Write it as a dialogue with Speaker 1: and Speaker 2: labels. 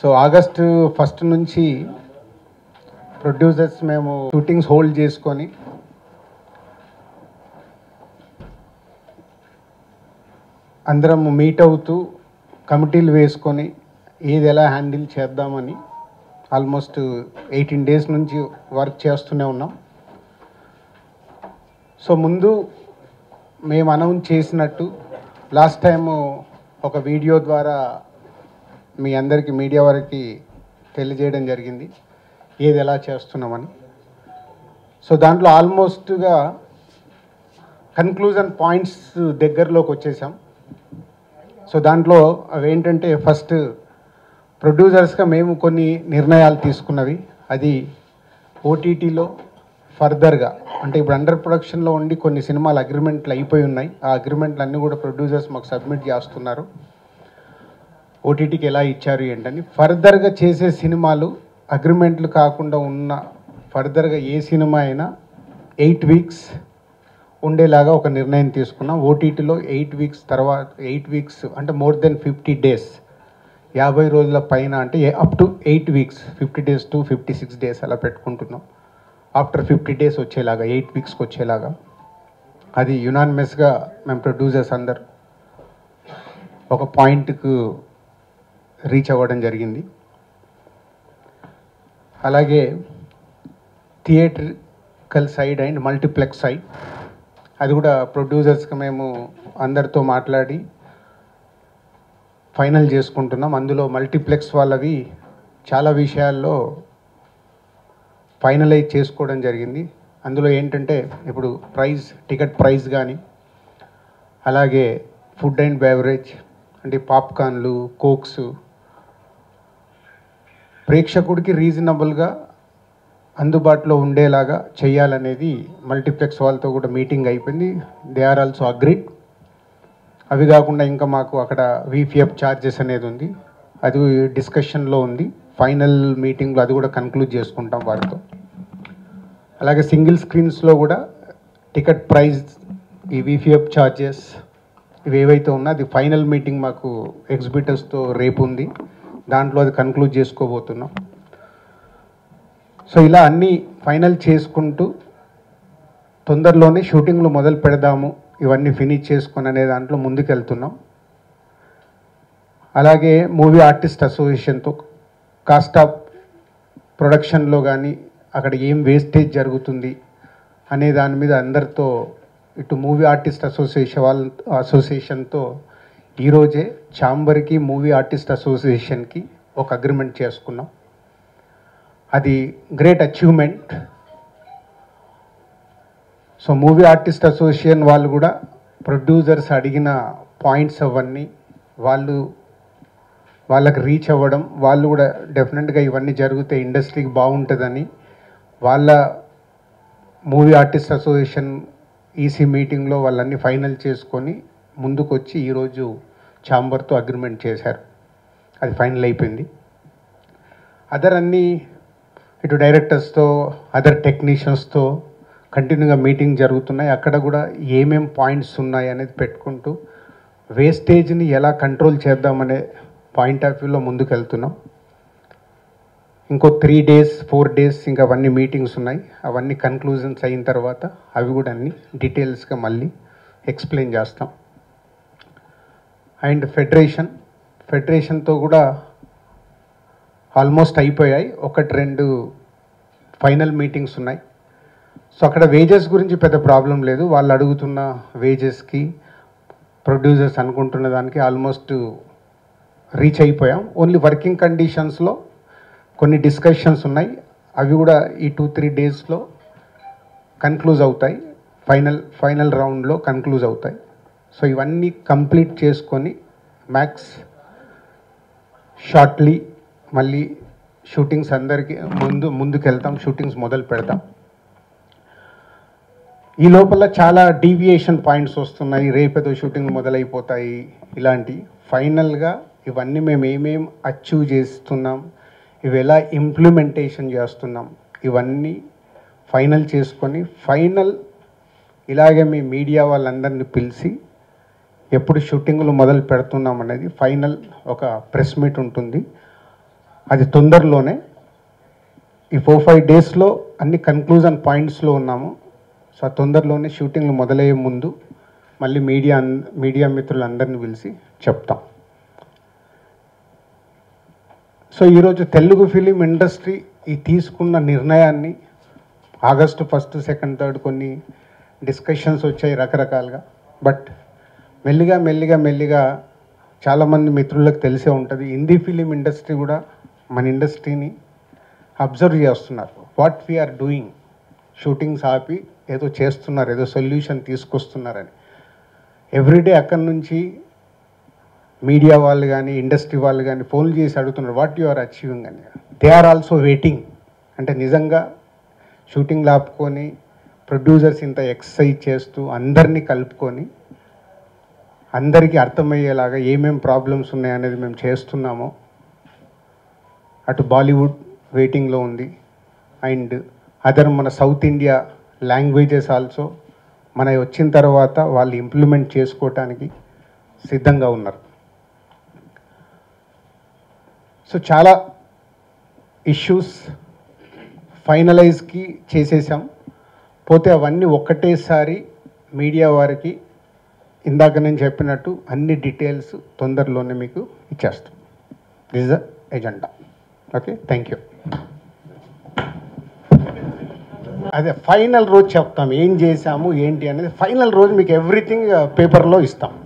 Speaker 1: so August first నుంచి producers మేము shootings hold చేసుకొని అందరం మీట్ అవుతూ కమిటీలు వేసుకొని ఏది ఎలా హ్యాండిల్ చేద్దామని ఆల్మోస్ట్ ఎయిటీన్ డేస్ నుంచి వర్క్ చేస్తూనే ఉన్నాం సో ముందు మేము అనౌన్స్ చేసినట్టు లాస్ట్ టైము ఒక వీడియో ద్వారా మీ అందరికీ మీడియా వారికి తెలియజేయడం జరిగింది ఏది ఎలా చేస్తున్నామని సో దాంట్లో ఆల్మోస్ట్గా కన్క్లూజన్ పాయింట్స్ దగ్గరలోకి వచ్చేసాం సో దాంట్లో అవి ఏంటంటే ఫస్ట్ ప్రొడ్యూసర్స్గా మేము కొన్ని నిర్ణయాలు తీసుకున్నవి అది ఓటీటీలో ఫర్దర్గా అంటే ఇప్పుడు అండర్ ప్రొడక్షన్లో ఉండి కొన్ని సినిమాలు అగ్రిమెంట్లు అయిపోయి ఉన్నాయి ఆ అగ్రిమెంట్లు అన్నీ కూడా ప్రొడ్యూసర్స్ మాకు సబ్మిట్ చేస్తున్నారు ఓటీటీకి ఎలా ఇచ్చారు ఏంటని ఫర్దర్గా చేసే సినిమాలు అగ్రిమెంట్లు కాకుండా ఉన్న ఫర్దర్గా ఏ సినిమా అయినా ఎయిట్ వీక్స్ ఉండేలాగా ఒక నిర్ణయం తీసుకున్నాం ఓటీటీలో ఎయిట్ వీక్స్ తర్వాత ఎయిట్ వీక్స్ అంటే మోర్ దెన్ ఫిఫ్టీ డేస్ యాభై రోజుల పైన అంటే up to eight weeks fifty days to fifty six days అలా పెట్టుకుంటున్నాం ఆఫ్టర్ ఫిఫ్టీ డేస్ వచ్చేలాగా ఎయిట్ వీక్స్కి వచ్చేలాగా అది యునానిమస్గా మేము ప్రొడ్యూసర్స్ అందరు ఒక పాయింట్కు రీచ్ అవ్వడం జరిగింది అలాగే theatrical side and multiplex side అది కూడా ప్రొడ్యూసర్స్కి మేము అందరితో మాట్లాడి ఫైనల్ చేసుకుంటున్నాం అందులో మల్టీప్లెక్స్ వాళ్ళవి చాలా విషయాల్లో ఫైనలైజ్ చేసుకోవడం జరిగింది అందులో ఏంటంటే ఇప్పుడు ప్రైస్ టికెట్ ప్రైస్ కానీ అలాగే ఫుడ్ అండ్ బెవరేజ్ అంటే పాప్కార్న్లు కోక్స్ ప్రేక్షకుడికి రీజనబుల్గా అందుబాటులో ఉండేలాగా చేయాలనేది మల్టీప్లెక్స్ వాళ్ళతో కూడా మీటింగ్ అయిపోయింది దే ఆర్ ఆల్సో అగ్రిడ్ అవి కాకుండా ఇంకా మాకు అక్కడ వీపీఎఫ్ ఛార్జెస్ అనేది ఉంది అది డిస్కషన్లో ఉంది ఫైనల్ మీటింగ్లో అది కూడా కన్క్లూడ్ చేసుకుంటాం వారితో అలాగే సింగిల్ స్క్రీన్స్లో కూడా టికెట్ ప్రైస్ ఈ వీపీఎఫ్ ఛార్జెస్ ఇవి ఏవైతే ఉన్నా అది ఫైనల్ మీటింగ్ మాకు ఎగ్జిబిటర్స్తో రేపు ఉంది దాంట్లో అది కన్క్లూడ్ చేసుకోబోతున్నాం సో ఇలా అన్నీ ఫైనల్ చేసుకుంటూ తొందరలోనే షూటింగ్లు మొదలు పెడదాము ఇవన్నీ ఫినిష్ చేసుకొని అనే దాంట్లో ముందుకెళ్తున్నాం అలాగే మూవీ ఆర్టిస్ట్ అసోసియేషన్తో కాస్ట్ ఆఫ్ ప్రొడక్షన్లో కానీ అక్కడ ఏం వేస్టేజ్ జరుగుతుంది అనే దాని మీద అందరితో ఇటు మూవీ ఆర్టిస్ట్ అసోసియేషన్ వాళ్ళ అసోసియేషన్తో ఈరోజే ఛాంబర్కి మూవీ ఆర్టిస్ట్ అసోసియేషన్కి ఒక అగ్రిమెంట్ చేసుకున్నాం అది great achievement so movie artist association వాళ్ళు కూడా ప్రొడ్యూసర్స్ అడిగిన పాయింట్స్ అవన్నీ వాళ్ళు వాళ్ళకి రీచ్ అవ్వడం వాళ్ళు కూడా డెఫినెట్గా ఇవన్నీ జరిగితే ఇండస్ట్రీకి బాగుంటుందని వాళ్ళ మూవీ ఆర్టిస్ట్ అసోసియేషన్ ఈసీ మీటింగ్లో వాళ్ళన్నీ ఫైనల్ చేసుకొని ముందుకు వచ్చి ఈరోజు ఛాంబర్తో అగ్రిమెంట్ చేశారు అది ఫైనల్ అయిపోయింది అదర్ అన్నీ ఇటు డైరెక్టర్స్తో అదర్ టెక్నీషియన్స్తో కంటిన్యూగా మీటింగ్ జరుగుతున్నాయి అక్కడ కూడా ఏమేం పాయింట్స్ ఉన్నాయి అనేది పెట్టుకుంటూ వేస్టేజ్ని ఎలా కంట్రోల్ చేద్దామనే పాయింట్ ఆఫ్ వ్యూలో ముందుకు వెళ్తున్నాం ఇంకో త్రీ డేస్ ఫోర్ డేస్ ఇంకా అవన్నీ మీటింగ్స్ ఉన్నాయి అవన్నీ కన్క్లూజన్స్ అయిన తర్వాత అవి కూడా అన్ని డీటెయిల్స్గా మళ్ళీ ఎక్స్ప్లెయిన్ చేస్తాం అండ్ ఫెడరేషన్ ఫెడరేషన్తో కూడా ఆల్మోస్ట్ అయిపోయాయి ఒకటి రెండు ఫైనల్ మీటింగ్స్ ఉన్నాయి సో అక్కడ వేజెస్ గురించి పెద్ద ప్రాబ్లం లేదు వాళ్ళు అడుగుతున్న వేజెస్కి ప్రొడ్యూసర్స్ అనుకుంటున్న దానికి ఆల్మోస్ట్ రీచ్ అయిపోయాం ఓన్లీ వర్కింగ్ కండిషన్స్లో కొన్ని డిస్కషన్స్ ఉన్నాయి అవి కూడా ఈ టూ త్రీ డేస్లో కన్క్లూజ్ అవుతాయి ఫైనల్ ఫైనల్ రౌండ్లో కన్క్లూజ్ అవుతాయి సో ఇవన్నీ కంప్లీట్ చేసుకొని మ్యాక్స్ షార్ట్లీ మళ్ళీ షూటింగ్స్ అందరికీ ముందు ముందుకు వెళ్తాం షూటింగ్స్ మొదలు పెడతాం ఈ లోపల చాలా డీవియేషన్ పాయింట్స్ వస్తున్నాయి రేపేదో షూటింగ్ మొదలైపోతాయి ఇలాంటి ఫైనల్గా ఇవన్నీ మేము ఏమేం అచీవ్ చేస్తున్నాం ఇవి ఎలా ఇంప్లిమెంటేషన్ చేస్తున్నాం ఇవన్నీ ఫైనల్ చేసుకొని ఫైనల్ ఇలాగే మీ మీడియా వాళ్ళందరినీ పిలిచి ఎప్పుడు షూటింగ్లు మొదలు పెడుతున్నాం అనేది ఫైనల్ ఒక ప్రెస్ మీట్ ఉంటుంది అది తొందరలోనే ఈ ఫోర్ ఫైవ్ డేస్లో అన్ని కన్క్లూజన్ పాయింట్స్లో ఉన్నాము సో ఆ తొందరలోనే షూటింగ్లు మొదలయ్యే ముందు మళ్ళీ మీడియా అన్- మీడియా మిత్రులందరినీ పిలిచి చెప్తాం సో ఈరోజు తెలుగు ఫిలిం ఇండస్ట్రీ ఈ తీసుకున్న నిర్ణయాన్ని ఆగస్టు ఫస్ట్ సెకండ్ థర్డ్ కొన్ని డిస్కషన్స్ వచ్చాయి రకరకాలుగా బట్ మెల్లిగా మెల్లిగా మెల్లిగా చాలామంది మిత్రులకు తెలిసే ఉంటుంది హిందీ ఫిలిం ఇండస్ట్రీ కూడా మన ఇండస్ట్రీని అబ్జర్వ్ చేస్తున్నారు వాట్ వీఆర్ డూయింగ్ షూటింగ్స్ ఆపి ఏదో చేస్తున్నారు ఏదో సొల్యూషన్ తీసుకొస్తున్నారని ఎవ్రీడే అక్కడి నుంచి మీడియా వాళ్ళు కానీ ఇండస్ట్రీ వాళ్ళు కానీ ఫోన్లు చేసి అడుగుతున్నారు వాట్ యు ఆర్ అచీవింగ్ అని దే ఆర్ ఆల్సో వెయిటింగ్ అంటే నిజంగా షూటింగ్ ఆపుకొని ప్రొడ్యూసర్స్ ఇంత ఎక్సర్సైజ్ చేస్తూ అందరినీ కలుపుకొని అందరికీ అర్థమయ్యేలాగా ఏమేం ప్రాబ్లమ్స్ ఉన్నాయనేది మేము చేస్తున్నామో అటు బాలీవుడ్ వెయిటింగ్లో ఉంది అండ్ అదర్ మన సౌత్ ఇండియా లాంగ్వేజెస్ ఆల్సో మన వచ్చిన తర్వాత వాళ్ళు ఇంప్లిమెంట్ చేసుకోవటానికి సిద్ధంగా ఉన్నారు సో చాలా ఇష్యూస్ ఫైనలైజ్కి చేసేసాం పోతే అవన్నీ ఒక్కటేసారి మీడియా వారికి ఇందాక నేను చెప్పినట్టు అన్ని డీటెయిల్స్ తొందరలోనే మీకు ఇచ్చేస్తాం this the agenda okay thank you అదే ఫైనల్ రోజు చెప్తాం ఏం చేసాము ఏంటి అనేది ఫైనల్ రోజు మీకు ఎవ్రీథింగ్ పేపర్లో ఇస్తాం